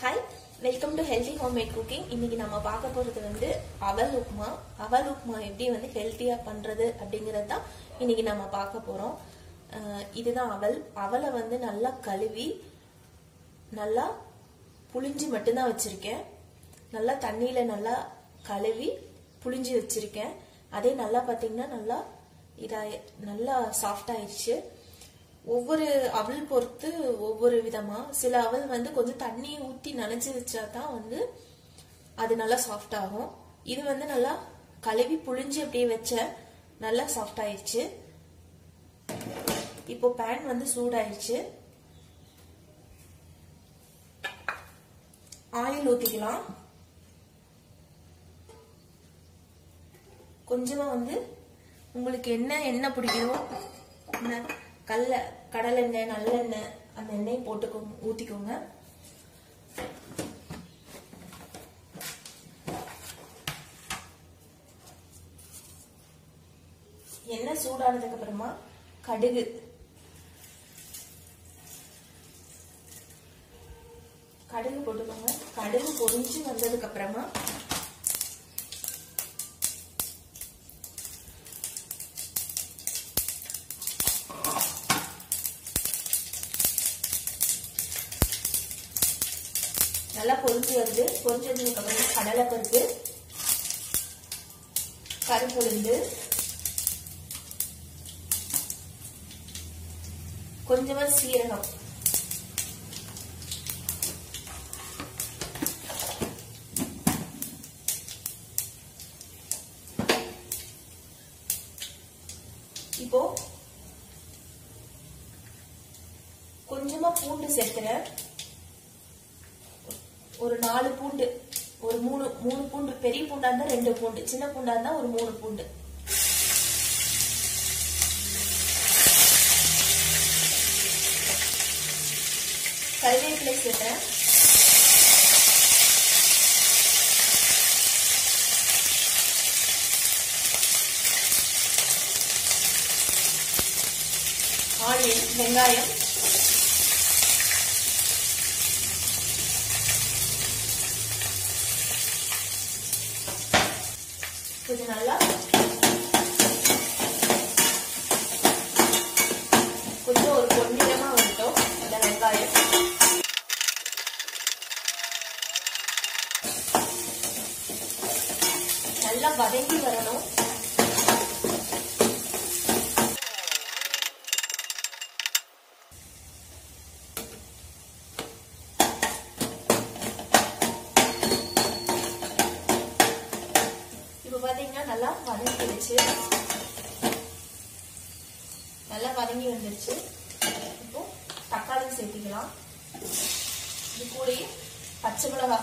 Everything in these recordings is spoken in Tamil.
hi welcome to healthy home made cooking இன்னைக்கு நம்ம பார்க்க போறது வந்து அவல் உப்புமா அவல் உப்புமா எப்படி வந்து ஹெல்த்தியா பண்றது அப்படிங்கறது தான் இன்னைக்கு நம்ம பார்க்க போறோம் அஹ் இதுதான் அவல் அவலை வந்து நல்லா கழுவி நல்லா புளிஞ்சு மட்டும்தான் வச்சிருக்கேன் நல்லா தண்ணியில நல்லா கழுவி புளிஞ்சு வச்சிருக்கேன் அதே நல்லா பாத்தீங்கன்னா நல்லா இதா நல்லா சாஃப்ட் ஆயிடுச்சு ஒவ்வொரு அவல் பொறுத்து ஒவ்வொரு விதமா சில அவல் வந்து கொஞ்சம் தண்ணி ஊத்தி நனைச்சு வச்சா தான் வந்து அது நல்லா சாஃப்ட் ஆகும் இது வந்து நல்லா கழுவி புழிஞ்சு அப்படியே வச்ச நல்லா சாஃப்ட் ஆயிடுச்சு இப்போ பேன் வந்து சூடாயிடுச்சு ஆயில் ஊத்திக்கலாம் கொஞ்சமா வந்து உங்களுக்கு என்ன எண்ணெய் பிடிக்குதோ என்ன கடல கடலெண்ணெய் நல்லெண்ணெய் அந்த எண்ணெய் போட்டுக்கோங்க ஊத்திக்கோங்க எண்ணெய் சூடானதுக்கு அப்புறமா கடுகு கடுகு போட்டுக்கோங்க கடுகு பொரிஞ்சு வந்ததுக்கு அப்புறமா நல்லா பொரிஞ்சு வருது பொரிஞ்சதுக்கு அப்புறம் கடலை பருப்பு கருப்புளுந்து கொஞ்சமா சீரகம் இப்போ கொஞ்சமா பூண்டு சேர்க்கிறேன் ஒரு நாலு பூண்டு ஒரு மூணு மூணு பூண்டு பெரிய பூண்டா இருந்தா ரெண்டு பூண்டு சின்ன பூண்டா இருந்தா ஒரு மூணு பூண்டு கருவேப்பிலை சேர்த்தேன் ஆனியன் வெங்காயம் கொஞ்சம் நல்லா கொஞ்சம் ஒரு பொன்னிறமா வரட்டும் இந்த வெங்காயம் நல்லா வதங்கி வரணும் இப்போ பாத்தீங்கன்னா நல்லா வதங்கிடுச்சு நல்லா வதங்கி வந்துருச்சு இப்போ தக்காளி சேர்த்திக்கலாம் இது கூடயே பச்சை மிளகா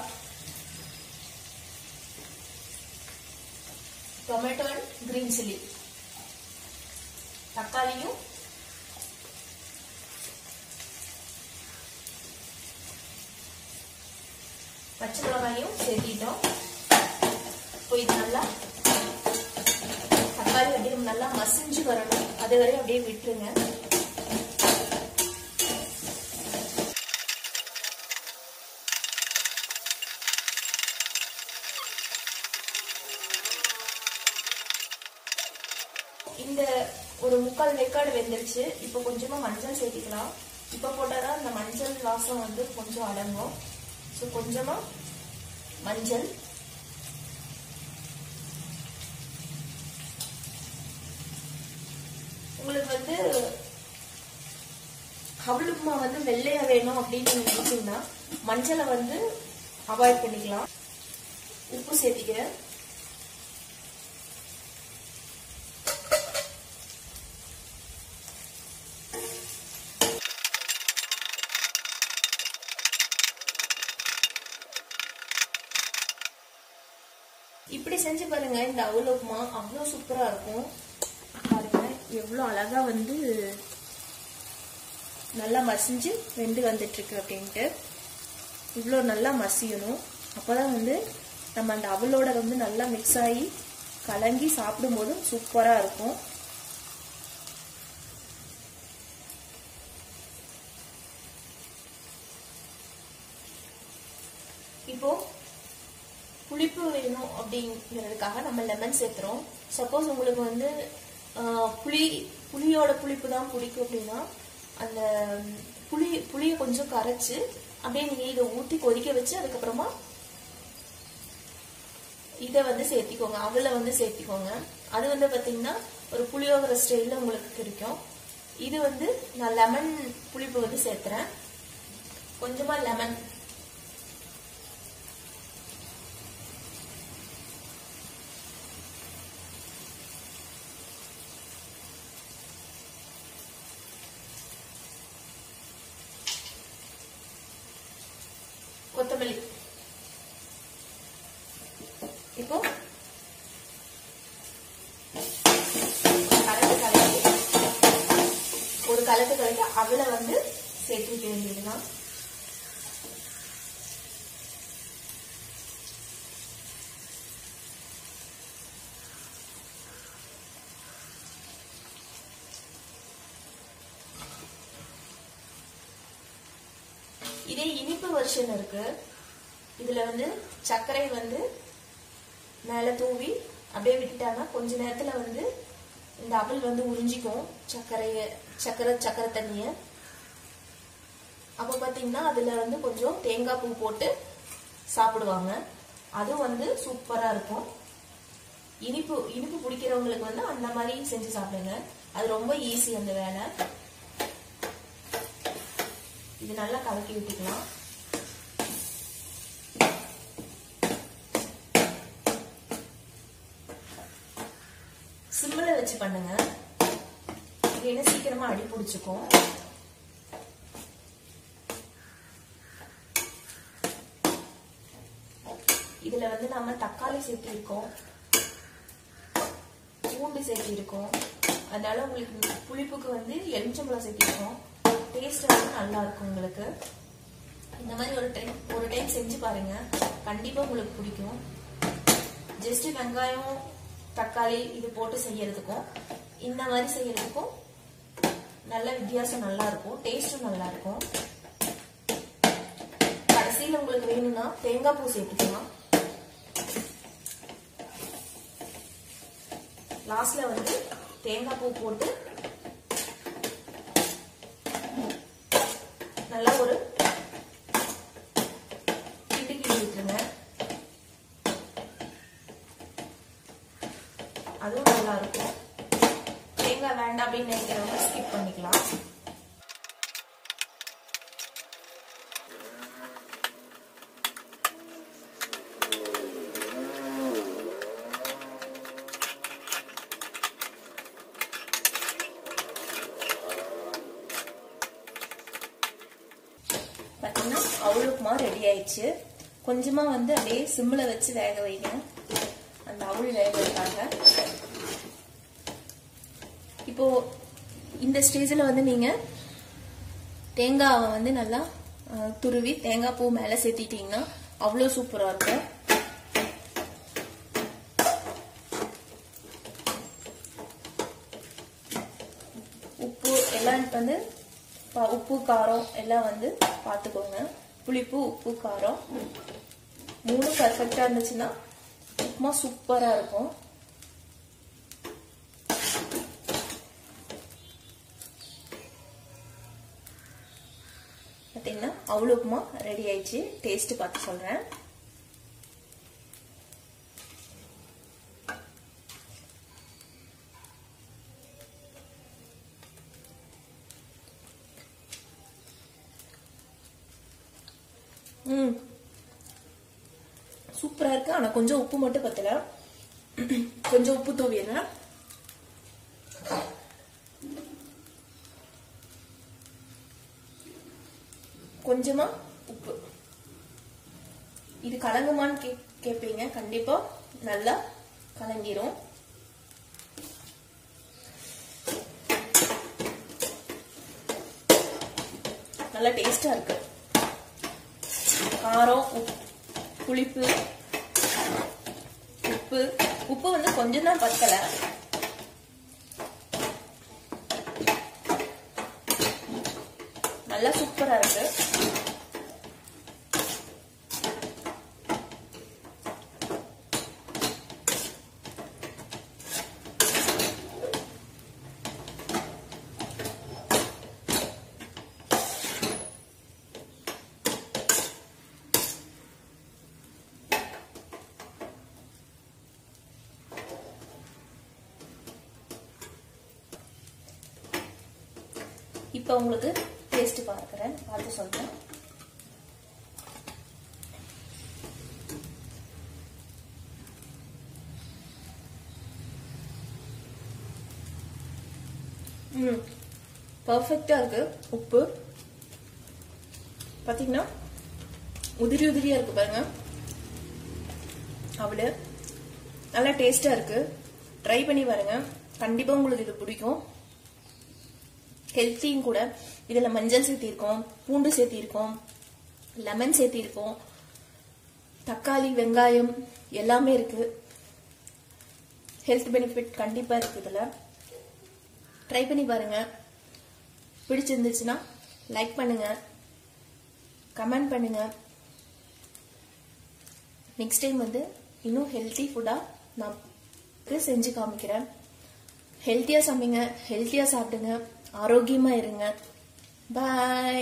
டொமேட்டோ அண்ட் கிரீன் சில்லி தக்காளியும் பச்சை மிளகாயும் சேர்த்திட்டோம் இப்போ இது நல்லா தக்காளி அப்படியே நல்லா மசிஞ்சு வரணும் அது வரை அப்படியே விட்டுருங்க இந்த ஒரு முக்கால் வெக்காடு வெந்துருச்சு இப்போ கொஞ்சமா மஞ்சள் சேர்த்திக்கலாம் இப்போ போட்டாதான் இந்த மஞ்சள் வாசம் வந்து கொஞ்சம் அடங்கும் ஸோ கொஞ்சமா மஞ்சள் உங்களுக்கு வந்து அவல் உப்புமா வந்து வெள்ளையா வேணும் அப்படின்னு நீங்க நினைச்சீங்கன்னா மஞ்சளை வந்து அவாய்ட் பண்ணிக்கலாம் உப்பு சேர்த்திக்கிறேன் இப்படி செஞ்சு பாருங்க இந்த அவல் உப்புமா அவ்வளோ சூப்பரா இருக்கும் பாருங்க எவ்வளோ அழகா வந்து நல்லா மசிஞ்சு வெந்து வந்துட்டு இருக்கு அப்படின்ட்டு இவ்வளோ நல்லா மசியணும் அப்போதான் வந்து நம்ம அந்த அவலோட வந்து நல்லா மிக்ஸ் ஆகி கலங்கி சாப்பிடும்போது சூப்பரா இருக்கும் இப்போ புளிப்பு வேணும் அப்படிங்கிறதுக்காக நம்ம லெமன் சேர்த்துறோம் சப்போஸ் உங்களுக்கு வந்து ஆஹ், புளி புளியோட புளிப்பு தான் பிடிக்கும் அப்படின்னா அந்த புளி புளியை கொஞ்சம் கரைச்சு அப்படியே நீங்க இதை ஊத்தி கொதிக்க வச்சு அதுக்கப்புறமா இதை வந்து சேர்த்திக்கோங்க அவளை வந்து சேர்த்திக்கோங்க அது வந்து பாத்தீங்கன்னா ஒரு புளியோகர ஸ்டைல்ல உங்களுக்கு கிடைக்கும் இது வந்து நான் லெமன் புளிப்பு வந்து சேர்த்துறேன் கொஞ்சமா லெமன் கொத்தமல்லி இப்போ கலந்து கலக்கி ஒரு கலக்கு கலக்கி அவளை வந்து சேர்த்து வைக்க வேண்டியதுதான் இதே இனிப்பு வெர்ஷன் இருக்கு இதுல வந்து சர்க்கரை வந்து மேல தூவி அப்படியே விட்டுட்டாங்கன்னா கொஞ்ச நேரத்துல வந்து இந்த அவல் வந்து உறிஞ்சிக்கும் சர்க்கரைய சர்க்கரை சர்க்கரை தண்ணிய அப்ப பாத்தீங்கன்னா அதுல வந்து கொஞ்சம் தேங்காய் பூ போட்டு சாப்பிடுவாங்க அதுவும் வந்து சூப்பரா இருக்கும் இனிப்பு இனிப்பு பிடிக்கிறவங்களுக்கு வந்து அந்த மாதிரி செஞ்சு சாப்பிடுங்க அது ரொம்ப ஈஸி அந்த வேலை இது நல்லா கலக்கி விட்டுக்கலாம் சிம்மில் வச்சு பண்ணுங்க இது என்ன சீக்கிரமா அடி பிடிச்சுக்கும் இதுல வந்து நாம தக்காளி சேர்த்திருக்கோம் பூண்டு சேர்த்திருக்கோம் அதனால உங்களுக்கு புளிப்புக்கு வந்து எலுமிச்சம்பழம் சேர்த்திருக்கோம் டேஸ்ட் வந்து நல்லா இருக்கும் உங்களுக்கு இந்த மாதிரி ஒரு டைம் ஒரு டைம் செஞ்சு பாருங்க கண்டிப்பா உங்களுக்கு பிடிக்கும் ஜஸ்ட் வெங்காயம் தக்காளி இது போட்டு செய்யறதுக்கும் இந்த மாதிரி செய்யறதுக்கும் நல்ல வித்தியாசம் நல்லா இருக்கும் டேஸ்டும் நல்லா இருக்கும் கடைசியில் உங்களுக்கு வேணும்னா தேங்காய் பூ சேர்த்துக்கலாம் லாஸ்ட்ல வந்து தேங்காய் பூ போட்டு நல்லா ஒரு கிண்டு கிண்டி விட்டுருங்க அதுவும் நல்லா இருக்கும் தேங்காய் வேண்டாம் அப்படின்னு நினைக்கிறவங்க ஸ்கிப் பண்ணிக்கலாம் பார்த்தீங்கன்னா அவளுக்குமா ரெடி ஆயிடுச்சு கொஞ்சமா வந்து அப்படியே சிம்மில் வச்சு வேக வைங்க அந்த அவள் வேகிறதுக்காக இப்போ இந்த ஸ்டேஜில் வந்து நீங்க தேங்காவை வந்து நல்லா அஹ், துருவி தேங்காய் பூ மேலே சேர்த்திட்டீங்கன்னா அவ்வளோ சூப்பராக இருக்கும் உப்பு எல்லாம் வந்து ப- உப்பு காரம் எல்லாம் வந்து பார்த்துக்கோங்க புளிப்பு உப்பு காரம் மூணு பர்ஃபெக்டாக இருந்துச்சுன்னா உப்புமா சூப்பராக இருக்கும் பார்த்தீங்கன்னா அவ்வளோ உப்புமா ரெடி ஆயிடுச்சு டேஸ்ட் பார்த்து சொல்கிறேன் ம் சூப்பரா இருக்கு ஆனா கொஞ்சம் உப்பு மட்டும் பத்தல கொஞ்சம் உப்பு தூவிடுறேன் கொஞ்சமா உப்பு இது கலங்குமான்னு கே கேட்பீங்க கண்டிப்பா நல்லா கலங்கிரும் நல்லா டேஸ்டா இருக்கு காரம் உப்- புளிப்பு உப்பு உப்பு வந்து கொஞ்சம் தான் பத்தல நல்லா சூப்பரா இருக்கு இப்போ உங்களுக்கு டேஸ்ட் பார்க்குறேன் பார்த்து சொல்றேன் ம் பர்ஃபெக்டா இருக்கு உப்பு பாத்தீங்கன்னா உதிரி உதிரியா இருக்கு பாருங்க அவளு நல்லா டேஸ்டா இருக்கு ட்ரை பண்ணி பாருங்க கண்டிப்பா உங்களுக்கு இது பிடிக்கும் ஹெல்த்தியும் கூட இதுல மஞ்சள் சேர்த்திருக்கோம் பூண்டு சேர்த்திருக்கோம் லெமன் சேர்த்திருக்கோம் தக்காளி வெங்காயம் எல்லாமே இருக்கு ஹெல்த் பெனிஃபிட் கண்டிப்பா இருக்கு இதுல ட்ரை பண்ணி பாருங்க பிடிச்சிருந்துச்சுன்னா லைக் பண்ணுங்க கமெண்ட் பண்ணுங்க நெக்ஸ்ட் டைம் வந்து இன்னும் ஹெல்த்தி ஃபுட்டா நான் செஞ்சு காமிக்கிறேன் ஹெல்த்தியா சமைங்க ஹெல்த்தியா சாப்பிடுங்க ஆரோக்கியமா இருங்க பாய்